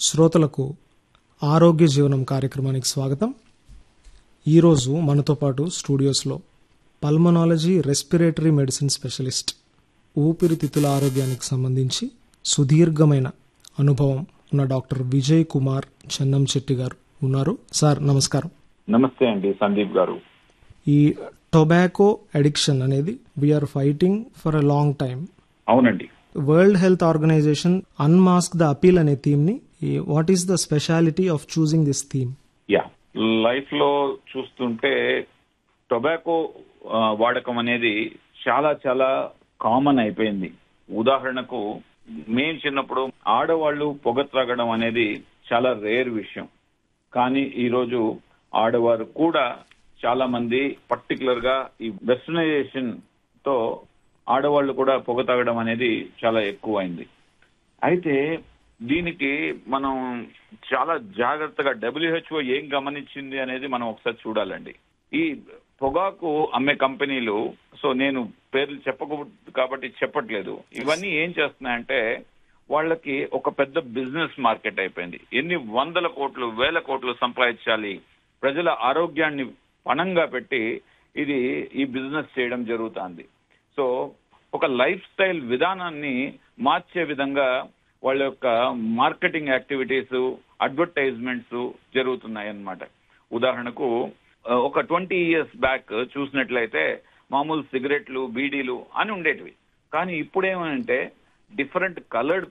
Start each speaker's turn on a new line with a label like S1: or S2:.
S1: శ్రోతలకు ఆరోగ్య జీవనం కార్యక్రమానికి స్వాగతం ఈరోజు మనతో పాటు స్టూడియోస్లో పల్మనాలజీ రెస్పిరేటరీ మెడిసిన్ స్పెషలిస్ట్ ఊపిరితిత్తుల ఆరోగ్యానికి సంబంధించి సుదీర్ఘమైన అనుభవం ఉన్న డాక్టర్ విజయ్ కుమార్ చెన్నంశెట్టి గారు ఉన్నారు సార్ నమస్కారం
S2: నమస్తే అండి సందీప్ గారు
S1: ఈ టొబాకో అడిక్షన్ అనేది we are fighting for a long time
S2: అవునండి
S1: World Health Organization unmask the appeal అనే థీమ్ ని what is the speciality of choosing this theme
S2: ya life లో చూస్తుంటే టొబాకో ఆ, వాడకం అనేది చాలా చాలా కామన్ అయిపోయింది ఉదాహరణకు మేము చిన్నప్పుడు ఆడవాళ్ళు పొగ త్రాగడం అనేది చాలా రేర్ విషయం కానీ ఈ రోజు ఆడవారు కూడా చాలా మంది పర్టికులర్ గా ఈ వెస్టర్నైజేషన్ తో ఆడవాళ్ళు కూడా పొగ తాగడం అనేది చాలా ఎక్కువైంది అయితే దీనికి మనం చాలా జాగ్రత్తగా డబ్ల్యూహెచ్ఓ ఏం గమనించింది అనేది మనం ఒకసారి చూడాలండి ఈ పొగాకు అమ్మే కంపెనీలు సో నేను పేర్లు చెప్పకూడదు కాబట్టి చెప్పట్లేదు ఇవన్నీ ఏం చేస్తున్నాయంటే వాళ్ళకి ఒక పెద్ద బిజినెస్ మార్కెట్ అయిపోయింది ఎన్ని వందల కోట్లు వేల కోట్లు సంపాదించాలి ప్రజల ఆరోగ్యాన్ని పణంగా పెట్టి ఇది ఈ బిజినెస్ చేయడం జరుగుతుంది సో ఒక లైఫ్ స్టైల్ విధానాన్ని మార్చే విధంగా వాళ్ళ యొక్క మార్కెటింగ్ యాక్టివిటీస్ అడ్వర్టైజ్మెంట్స్ జరుగుతున్నాయి అన్నమాట ఉదాహరణకు ఆ, ఒక ట్వంటీ ఇయర్స్ బ్యాక్ చూసినట్లయితే మామూలు సిగరెట్లు బీడీలు అని ఉండేటివి కానీ ఇప్పుడేమంటే డిఫరెంట్ కలర్డ్